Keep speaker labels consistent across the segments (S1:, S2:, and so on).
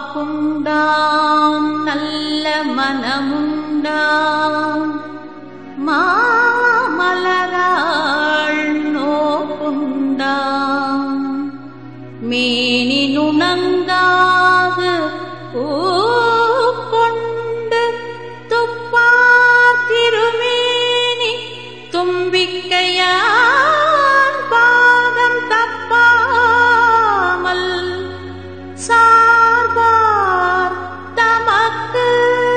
S1: வாக்குண்டாம் நல்ல மனமுண்டாம் மாமலராள் நோக்குண்டாம் மேனி நுணங்காது பூக்கொண்டு துப்பார் திருமேனி தும்பிக்கையான் பாதம் தப்பாமல் சார்பார் தமக்கு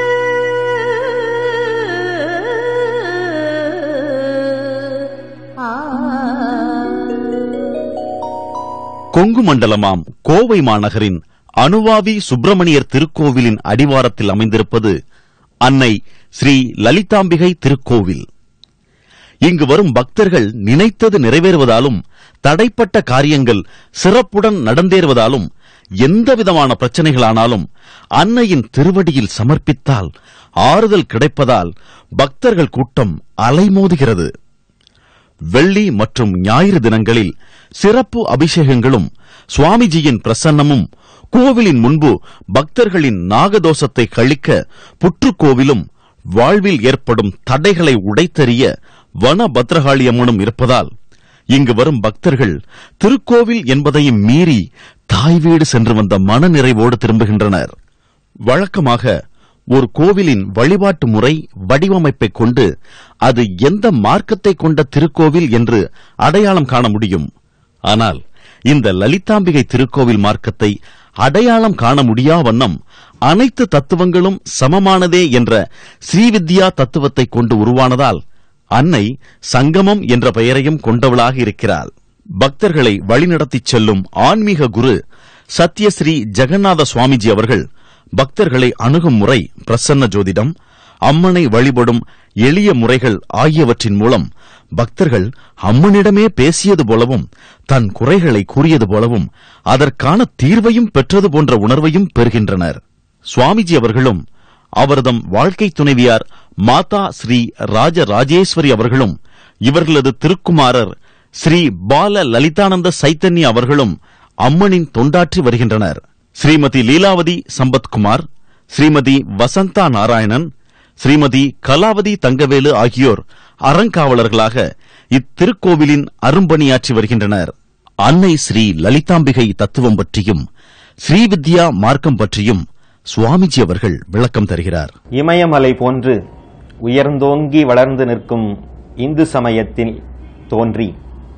S2: கொங்கு மண்டலமாம் கோவை மாநகரின் அணுவாவி சுப்பிரமணியர் திருக்கோவிலின் அடிவாரத்தில் அமைந்திருப்பது அன்னை ஸ்ரீ லலிதாம்பிகை திருக்கோவில் இங்கு வரும் பக்தர்கள் நினைத்தது நிறைவேறுவதாலும் தடைப்பட்ட காரியங்கள் சிறப்புடன் நடந்தேறுவதாலும் எந்தவிதமான பிரச்சனைகளானாலும் அன்னையின் திருவடியில் சமர்ப்பித்தால் ஆறுதல் கிடைப்பதால் பக்தர்கள் கூட்டம் அலைமோதுகிறது வெள்ளி மற்றும் ஞாயிறு தினங்களில் சிறப்பு அபிஷேகங்களும் சுவாமிஜியின் பிரசன்னமும் கோவிலின் முன்பு பக்தர்களின் நாகதோஷத்தை கழிக்க புற்றுக்கோவிலும் வாழ்வில் ஏற்படும் தடைகளை உடைத்தெறிய வன பத்ரகாளி அம்மனும் இருப்பதால் இங்கு வரும் பக்தர்கள் திருக்கோவில் என்பதையும் மீறி தாய் வீடு சென்று வந்த மனநிறைவோடு திரும்புகின்றனர் வழக்கமாக ஒரு கோவிலின் வழிபாட்டு முறை வடிவமைப்பைக் கொண்டு அது எந்த மார்க்கத்தை கொண்ட திருக்கோவில் என்று அடையாளம் காண முடியும் ஆனால் இந்த லலிதாம்பிகை திருக்கோவில் மார்க்கத்தை அடையாளம் காண முடியா வண்ணம் அனைத்து தத்துவங்களும் சமமானதே என்ற ஸ்ரீவித்யா தத்துவத்தை கொண்டு உருவானதால் அன்னை சங்கமம் என்ற பெயரையும் கொண்டவளாக இருக்கிறாள் பக்தர்களை வழிநடத்திச் செல்லும் ஆன்மீக குரு சத்யஸ்ரீ ஜெகநாத சுவாமிஜி அவர்கள் பக்தர்களை அணுகும் முறை பிரசன்ன ஜோதிடம் அம்மனை வழிபடும் எளிய முறைகள் ஆகியவற்றின் மூலம் பக்தர்கள் அம்மனிடமே பேசியது போலவும் தன் குறைகளை கூறியது போலவும் அதற்கான தீர்வையும் பெற்றது போன்ற உணர்வையும் பெறுகின்றனர் சுவாமிஜி அவர்களும் அவரதம் வாழ்க்கை துணைவியார் மாதா ஸ்ரீ ராஜராஜேஸ்வரி அவர்களும் இவர்களது திருக்குமாரர் ஸ்ரீ பால லலிதானந்த சைத்தன்ய அவர்களும் அம்மனின் தொண்டாற்றி வருகின்றனர் ஸ்ரீமதி லீலாவதி சம்பத்குமார் ஸ்ரீமதி வசந்தா நாராயணன் ஸ்ரீமதி கலாவதி தங்கவேலு ஆகியோர் அறங்காவலர்களாக இத்திருக்கோவிலின் அரும்பணியாற்றி வருகின்றனர் அன்னை ஸ்ரீ லலிதாம்பிகை தத்துவம் பற்றியும் ஸ்ரீவித்யா மார்க்கம் பற்றியும் சுவாமிஜி அவர்கள் விளக்கம் தருகிறார்
S3: இமயமலை போன்று உயர்ந்தோங்கி வளர்ந்து நிற்கும் இந்து சமயத்தில் தோன்றி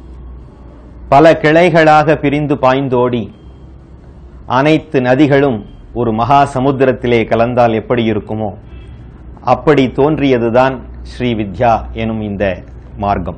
S3: பல கிளைகளாக பிரிந்து பாய்ந்தோடி அனைத்து நதிகளும் ஒரு மகா சமுத்திரத்திலே கலந்தால் எப்படி இருக்குமோ அப்படி தோன்றியதுதான் ஸ்ரீ வித்யா எனும் இந்த மார்க்கம்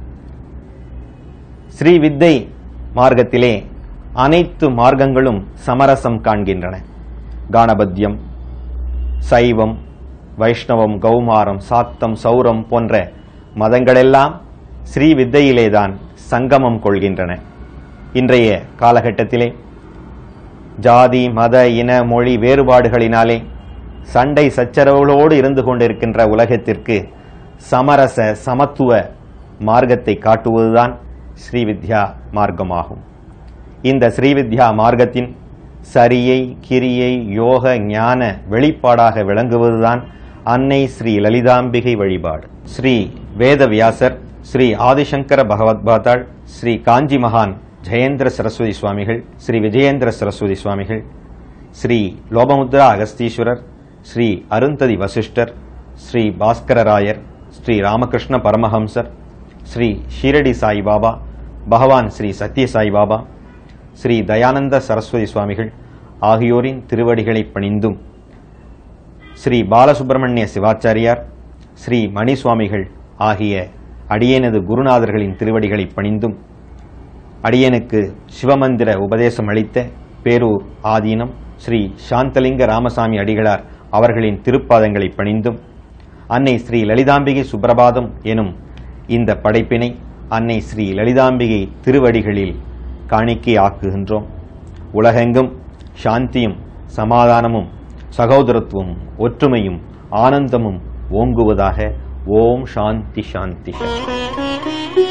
S3: ஸ்ரீ வித்தை மார்க்கத்திலே அனைத்து மார்க்கங்களும் சமரசம் காண்கின்றன கானபத்தியம் சைவம் வைஷ்ணவம் கௌமாரம் சாக்தம் சௌரம் போன்ற மதங்களெல்லாம் ஸ்ரீ வித்தையிலேதான் சங்கமம் கொள்கின்றன இன்றைய காலகட்டத்திலே ஜாதி மத இன மொழி வேறுபாடுகளினாலே சண்டை சச்சரவுகளோடு இருந்து கொண்டிருக்கின்ற உலகத்திற்கு சமரச சமத்துவ மார்க்கத்தை காட்டுவதுதான் ஸ்ரீவித்யா மார்க்கமாகும் இந்த ஸ்ரீவித்யா மார்க்கத்தின் சரியை கிரியை யோக ஞான வெளிப்பாடாக விளங்குவதுதான் அன்னை ஸ்ரீ லலிதாம்பிகை வழிபாடு ஸ்ரீ வேதவியாசர் ஸ்ரீ ஆதிசங்கர பகவத்பாதாள் ஸ்ரீ காஞ்சி மகான் ஜெயேந்திர சரஸ்வதி சுவாமிகள் ஸ்ரீ விஜயேந்திர சரஸ்வதி சுவாமிகள் ஸ்ரீ லோபமுத்ரா அகஸ்தீஸ்வரர் ஸ்ரீ அருந்ததி வசிஷ்டர் ஸ்ரீ பாஸ்கரராயர் ஸ்ரீ ராமகிருஷ்ண பரமஹம்சர் ஸ்ரீ ஷீரடி சாய்பாபா பகவான் ஸ்ரீ சத்ய சாய்பாபா ஸ்ரீ தயானந்த சரஸ்வதி சுவாமிகள் ஆகியோரின் திருவடிகளை பணிந்தும் ஸ்ரீ பாலசுப்பிரமணிய சிவாச்சாரியார் ஸ்ரீ மணி சுவாமிகள் ஆகிய அடியேனது குருநாதர்களின் திருவடிகளை பணிந்தும் அடியனுக்கு சிவமந்திர உபதேசம் அளித்த பேரூர் ஆதீனம் ஸ்ரீ சாந்தலிங்க ராமசாமி அடிகளார் அவர்களின் திருப்பாதங்களை பணிந்தும் அன்னை ஸ்ரீ லலிதாம்பிகை சுப்பிரபாதம் எனும் இந்த படைப்பினை அன்னை ஸ்ரீ லலிதாம்பிகை திருவடிகளில் காணிக்கை ஆக்குகின்றோம் உலகெங்கும் சாந்தியும் சமாதானமும் சகோதரத்துவமும் ஒற்றுமையும் ஆனந்தமும் ஓங்குவதாக ஓம் சாந்தி சாந்தி சாந்தி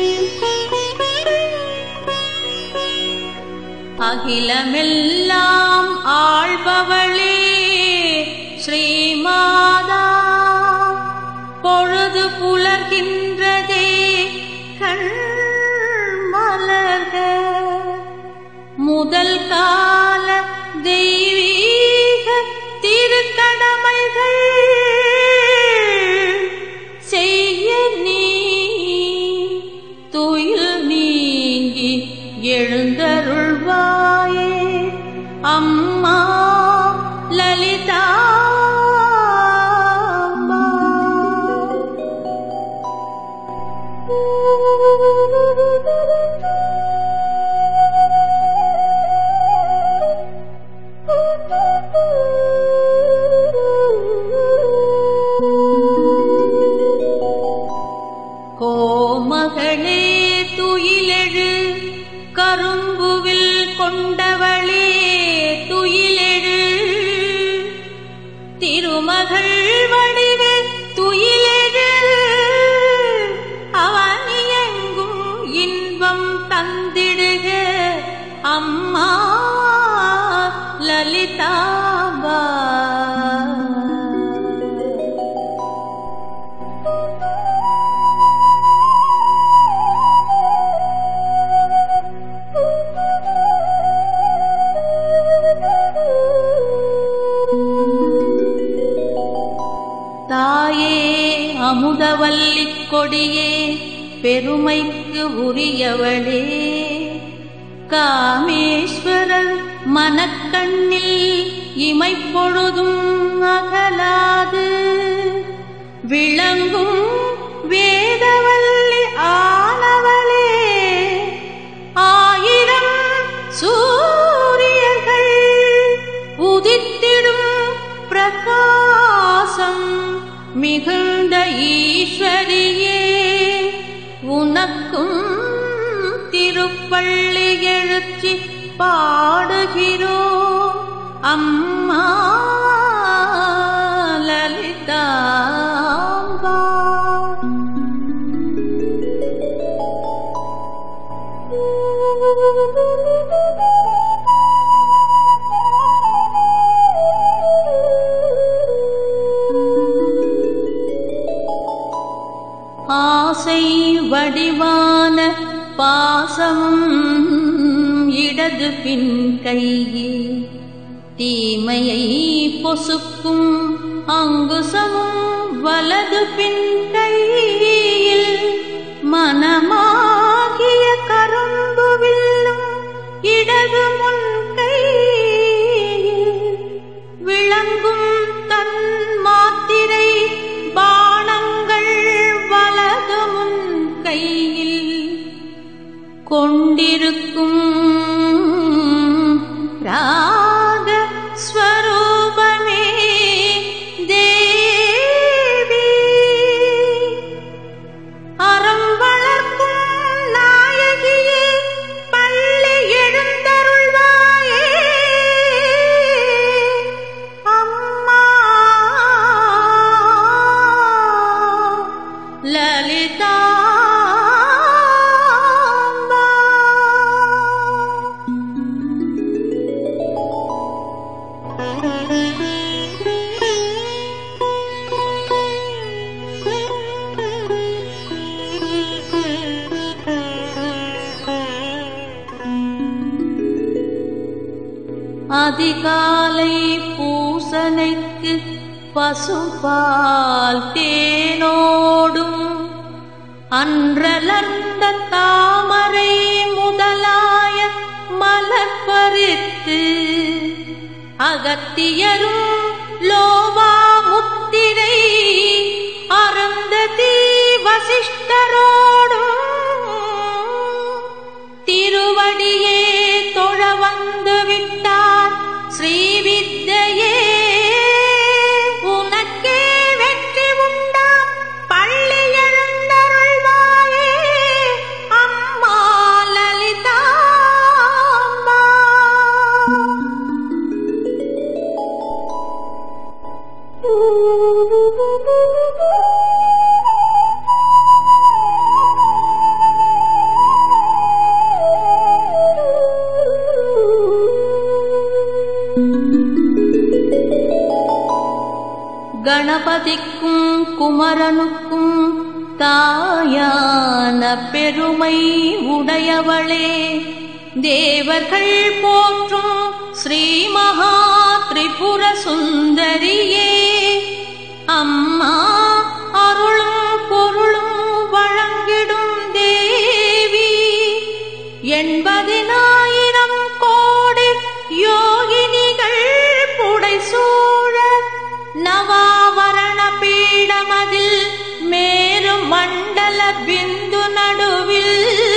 S1: அகிலமெல்லாம் ஆள்பவளே மலர்கின்றதே கண் மலர்க முதல் கால தெய்வீக திருக்கடமைகள் செய்ய நீ துயில் நீங்கி எழுந்தருள்வாயே அம்மா லலிதா கோமகளே துயிலெழு கரும்புவில் கொண்டவளே துயிலெழு திருமகள் வடிவே துயிலெழு அவனியெங்கும் இன்பம் தந்திடுக அம்மா லலிதாபா தாயே அமுதவல்லிக் கொடியே பெருமைக்கு உரியவளே காமேஸ்வரர் மனக்கண்ணில் இமைப்பொழுதும் அகலாது விளங்கும் வேதவல்லி ஆனவளே ஆயிரம் சூரியர்கள் உதித்திடும் பிரகாசம் மிகுந்த ஈஸ்வரியே உனக்கும் திருப்பள்ளி எழுச்சி பாடுகிறோம் அம்மா லலிதாம்பா ஆசை வடிவான பாசமும் இடது பின் கையில் தீமையை பொசுக்கும் அங்குசமும் வலது பின் கையில் மனமாகிய கரும்பு வில்லும் இடது முன் கையில் விளங்கும் தன் மாத்திரை பானங்கள் வலது முன் கையில் கொண்டிருக்கும் ராக ஸ்வரூபமே தேவி அறம் வளர்க்கும் நாயகியே பள்ளி எழுந்தருள்வாயே அம்மா லலிதாம்பா அதிகாலை பூசனைக்கு பசுபால் தேனோடும் அன்றலர்ந்த தாமரை முதலாய மலர்பறித்து அகத்தியரும் லோபா முத்திரை அருந்ததி வசிஷ்டரோடும் திருவடியே தொழ வந்து விட்டார் ஸ்ரீவித்தையே உனக்கே வெற்றி உண்டாம் பள்ளி எழுந்தருள்வாயே அம்மா லலிதாம்பா கணபதிக்கும் குமரனுக்கும் தாயான பெருமை உடையவளே தேவர்கள் போற்றும் ஸ்ரீ மகா திரிபுர சுந்தரியே அம்மா அருளும் பொருளும் வழங்கிடும் தேவி எண்பதினாயிரம் கோடி யோகினிகள் புடைசூழ நவாவரண பீடமதில் மேரும் மண்டல பிந்து நடுவில்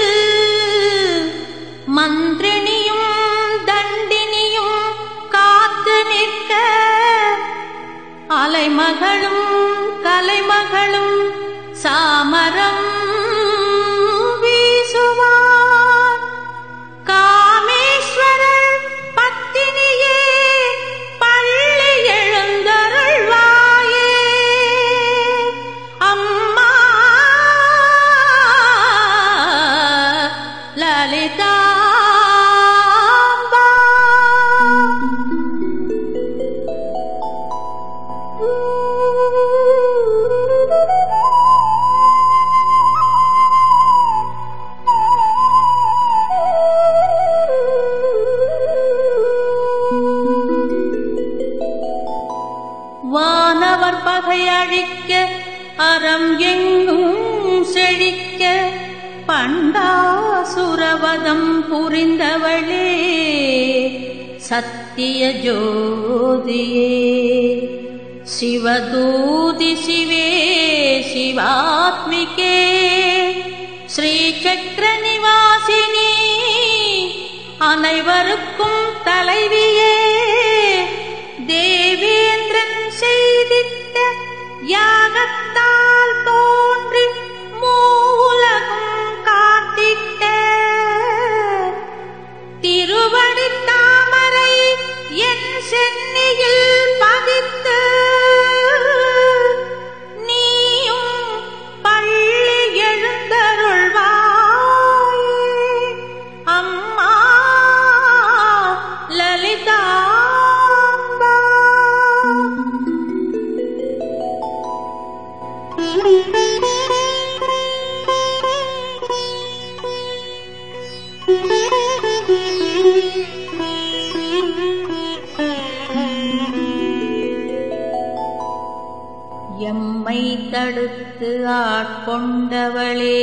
S1: மந்திரினியும் தண்டினியும் காத்து நிற்க அலைமகளும் கலைமகளும் சாமரம் வீசுவார் காமேஸ்வரர் பத்தினியே பள்ளி எழுந்தருள்வாயே அம்மா லலிதாம்பா வானவர் பகை அழிக்க அறம் எங்கும் செழிக்க பண்டாசுரவதம் புரிந்தவளே சத்திய ஜோதியே சிவதூதி சிவே சிவாத்மிகே ஸ்ரீசக்கர நிவாசினி அனைவருக்கும் தலைவியே தேவேந்திரன் செய்திட்ட யாகத்தால் தோன்றி மூலகும் காத்திட்ட திருவடி தாமரை என் சென்னியில் பதித்து நீயும் பள்ளி எழுந்தருள்வாயே அம்மா லலிதாம்பா எம்மை தடுத்து ஆட்கொண்டவளே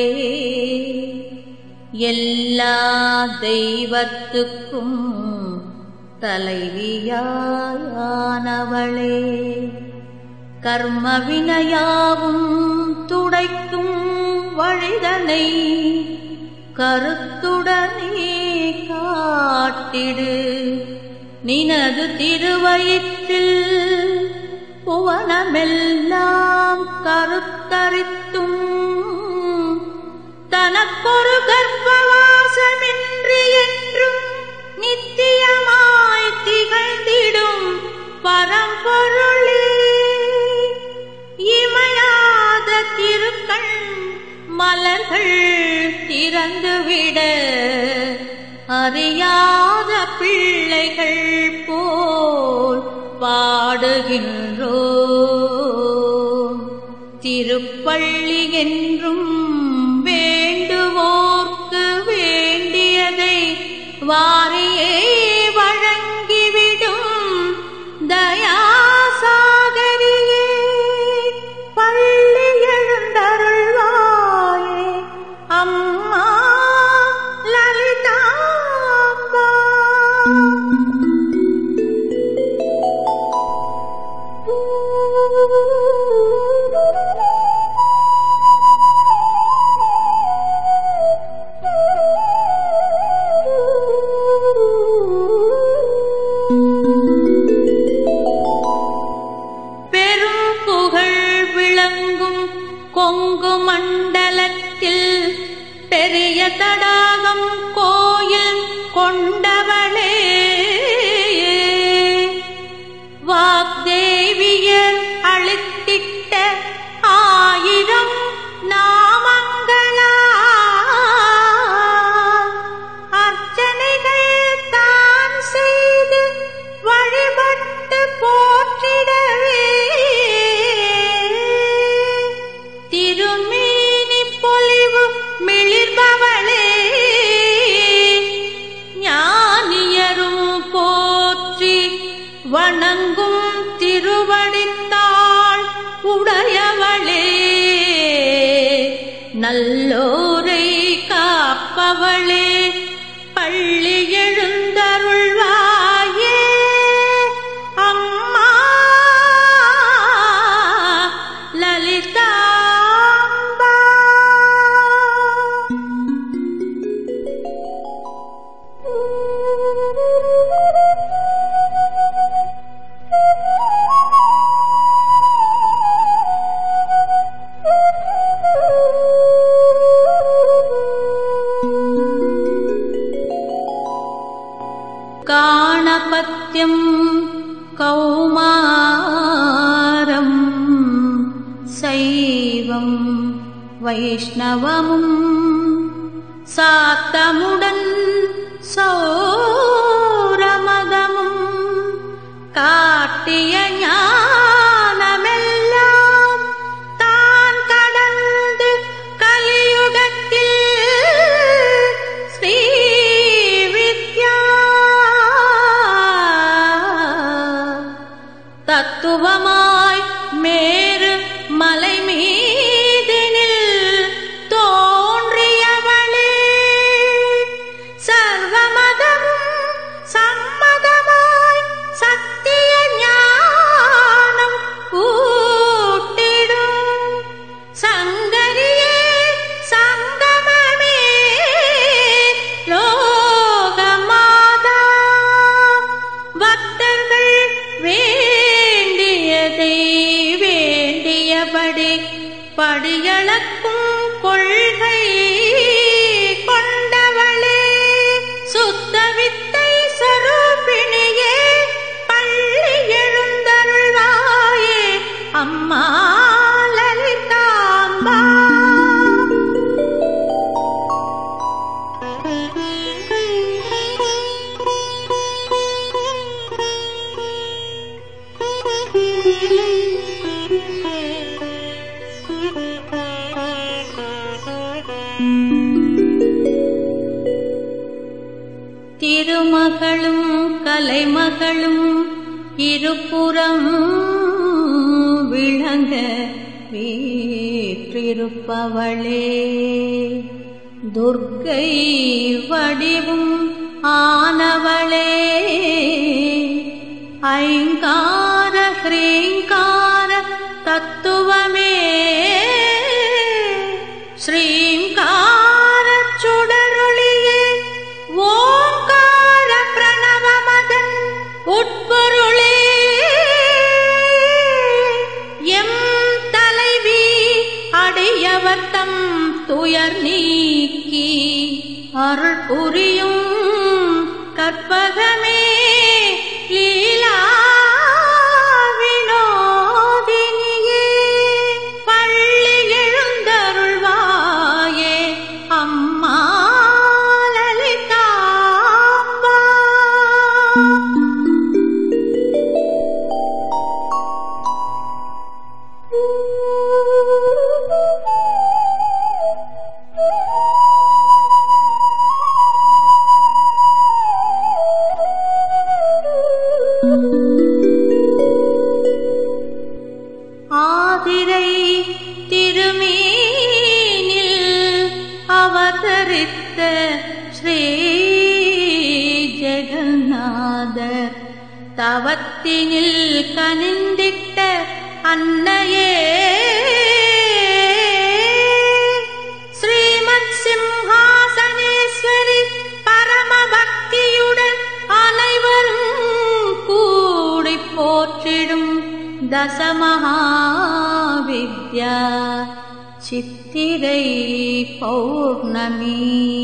S1: எல்லா தெய்வத்துக்கும் தலைவியானவளே கர்ம வினையாவும் துடைக்கும் வழிதனை கருத்துடனே காட்டிடு நினது திருவயிற்றில் புவனமெல்லாம் கருத்தரித்தும் தனக்கொரு கர்ப்பவாசமின்றி என்றும் நித்தியமாய் திகழ்ந்திடும் பரம்பொருளே இமையாத திருக்கண் மலர்கள் திறந்துவிட அறியாத பிள்ளைகள் போல் பாடுகின்றோம் திருப்பள்ளி என்றும் வேண்டுவோர்க்கு வேண்டியதை வாரியே வழங்கிவிடும் தயாசாகரியே பள்ளி எழுந்தருள்வாயே அம்மா லலிதாம்பா நல்லோரை காப்பவளே பள்ளி எழுந்தருள்வாயே அம்மா லலிதாம்பா काणपत्यम् कौमारम् சைவம் வைஷ்ணவமும் சாத்தமுடன் சௌரமதமும் காட்டிய ஞானமெல்லாம் தான் கடந்து கலியுகத்தில் ஸ்ரீ வித்யா தத்துவமாய் மேரு மலை மீதினில் தோன்றியவளே சர்வமதமும் சம்மதமாய் சத்திய ஞானம் கூட்டிடும் சங்கரியே சங்கமமே லோகமாதா பக்தர்கள் வேண்டியதை வேண்டியபடி படியளக்கும் கொள்கை கொண்டவளே சுத்த வித்தை சரூபிணியே பள்ளி எழுந்தருள்வாயே அம்மா லலிதாம்பா திருமகளும் கலைமகளும் இருபுறம் விளங்க வீற்றிருப்பவளே துர்க்கை வடிவும் ஆனவளே ஐங்கார ஹ்ரீங்கார தத்துவமே ஸ்ரீங்கார சுடரொளியே ஓங்கார பிரணவமதன் உட்பொருளே எம் தலைவி அடையவர்த்தம் துயர் நீக்கி அருள் புரியும் கற்பகமே லீலா வினோதினியே பள்ளி எழுந்தருள்வாயே அம்மா லலிதாம்பா ஆதிரை திருமீனில் அவதரித்த ஸ்ரீ ஜெகநாதர் தவத்தினில் கனிந்திட்ட அன்னையே ஸ்ரீமத் சிம்ஹாசனேஸ்வரி பரம பக்தியுடன் அனைவரும் கூடி போற்றிடும் தசமகாவித்யா சித்திரை பௌர்ணமி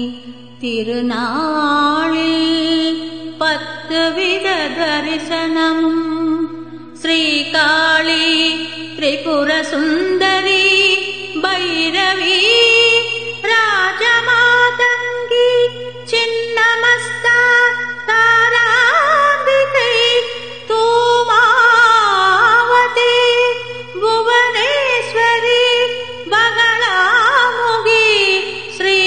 S1: திருநாளில் பத்து வித தரிசனமும் ஸ்ரீகாளி திரிபுர சுந்தரி பைரவி ராஜமாதங்கி சின்னமஸ்தா தாராம்பிகை தூமாவதி புவனேஸ்வரி பகலாமுகி ஸ்ரீ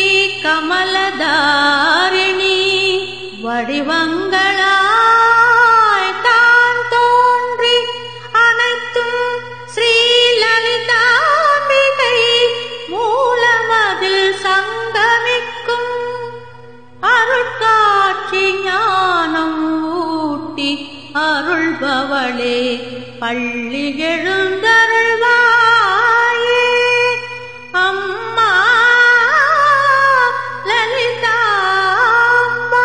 S1: கமலதாரிணி வடிவங்களாய் தான் தோன்றி அனைத்தும் ஸ்ரீ லலிதாம்பிகை மூ அவளே பள்ளி எழுந்தருள்வாயே அம்மா லலிதாம்பா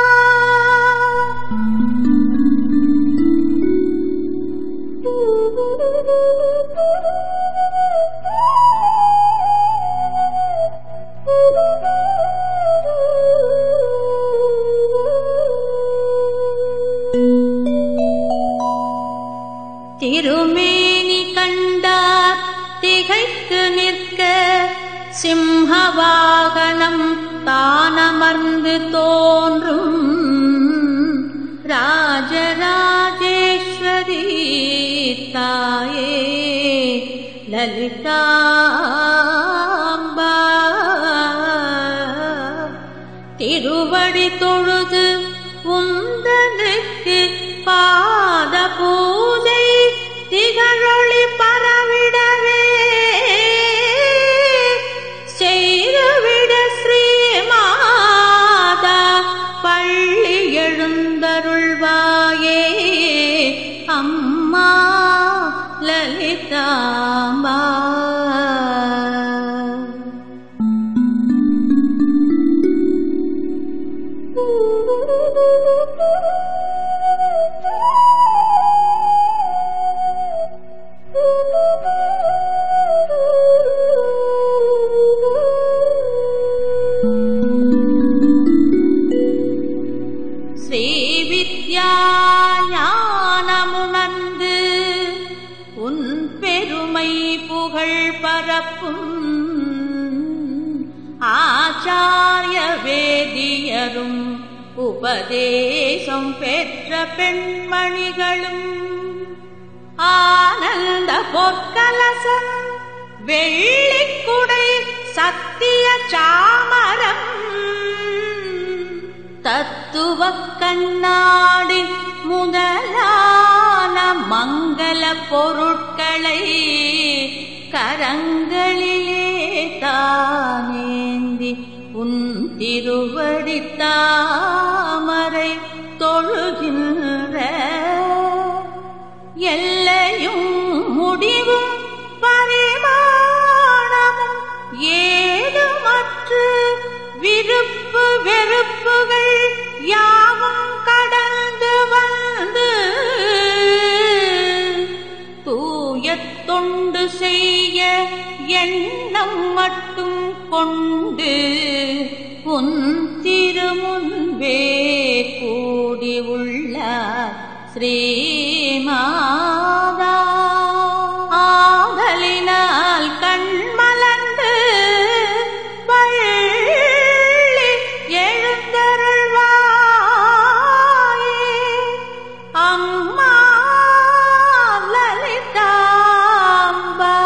S1: திருமேனி கண்டார் திகைத்து நிற்க சிம்ஹவாகனம் தானமர்ந்து தோன்றும் ராஜராஜேஸ்வரி தாயே லலிதாம்பா திருவடி தொழுது உந்தனுக்கு பாத பூஜை திகழொளி பரவிடவே செய்துவிட ஸ்ரீமாதா பள்ளி எழுந்தருள்வாயே அம்மா லலிதாம்பா ஸ்ரீவித்யா ஞானமுணர்ந்து உன் பெருமை புகழ் பரப்பும் ஆச்சாரிய வேதியரும் உபதேசம் பெற்ற பெண்மணிகளும் ஆனந்த பொற்கலசம் வெள்ளிக்குடை சத்திய சாமரம் தத்துவ கண்ணாடி முதலான மங்கள பொருட்களை கரங்களிலே தானேந்தி உன் திருவடி தாமரை தொழுகின்ற எல்லையும் முடிவும் பரிமாணமும் ஏதுமற்று விருப்பு வெறுப்புகள் யாவும் கடந்து வந்து தூய தொண்டு செய்ய எண்ணம் மட்டும் கொண்டு உன் திருமுன்பே கூடி உள்ளார் ஸ்ரீமாதா ஆதலினால் கண்மலர்ந்து பள்ளி எழுந்தருள்வாயே அம்மா லலிதாம்பா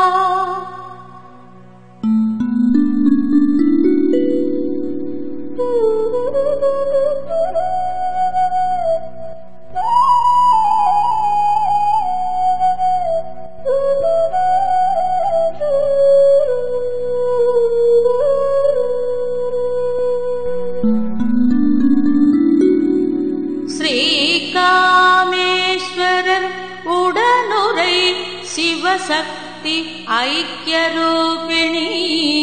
S1: ஸ்ரீகாமேஸ்வரர் உடனுரை சிவசக்தி ஐக்கியரூபிணி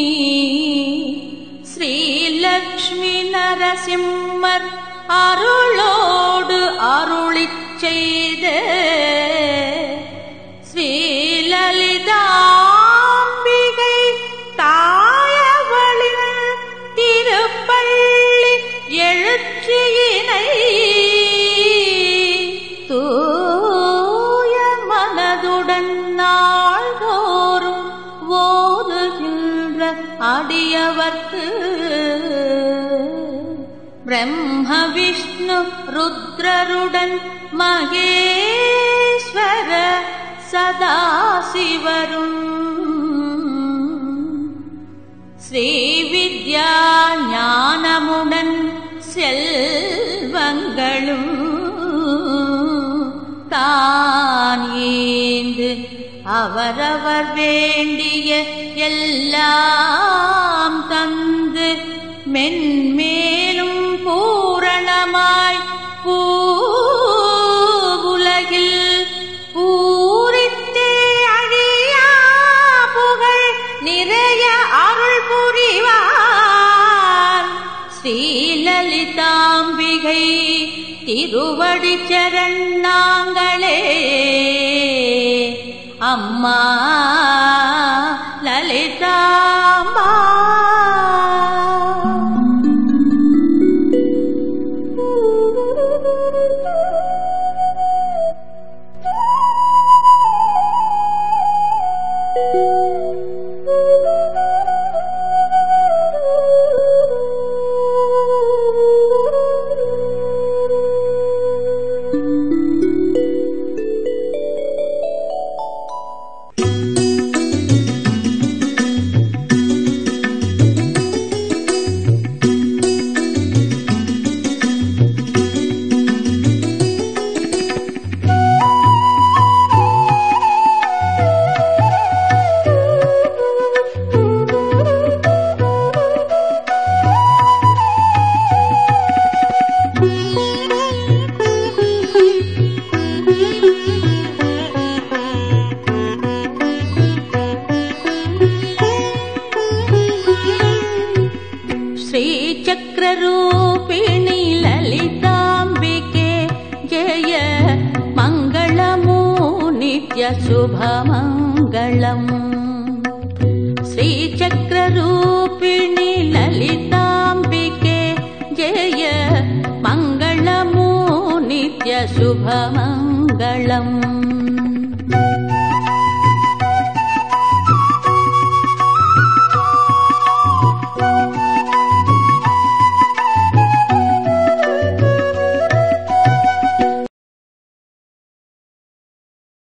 S1: ஸ்ரீலக்ஷ்மி நரசிம்மர் அருளோடு அருளிச் செய்த ஸ்ரீலலிதாம்பிகை தாயவளின் திருப்பள்ளி எழுச்சியினை தூய மனதுடன் நாள்தோறும் ஓதுகின்ற அடியவர்க்கு பிரம்ம விஷ்ணு ருத்ரருடன் மகேஸ்வர சதாசிவரும் ஸ்ரீவித்யா ஞானமுடன் செல்வங்களும் தான் ஈந்து அவரவர் வேண்டிய எல்லாம் தந்து மென்மேலும் பூரணமாய் பூவுலகில் லலிதாம்பிகை திருவடி சரணாங்களே அம்மா லலிதாம்பா श्रीचक्ररूपिणि ललिताम्बिके जय मङ्गलमु नित्यशुभमङ्गलम् श्रीचक्ररूपिणि ललिताम्बिके जय मङ्गलमु नित्यशुभमङ्गलम्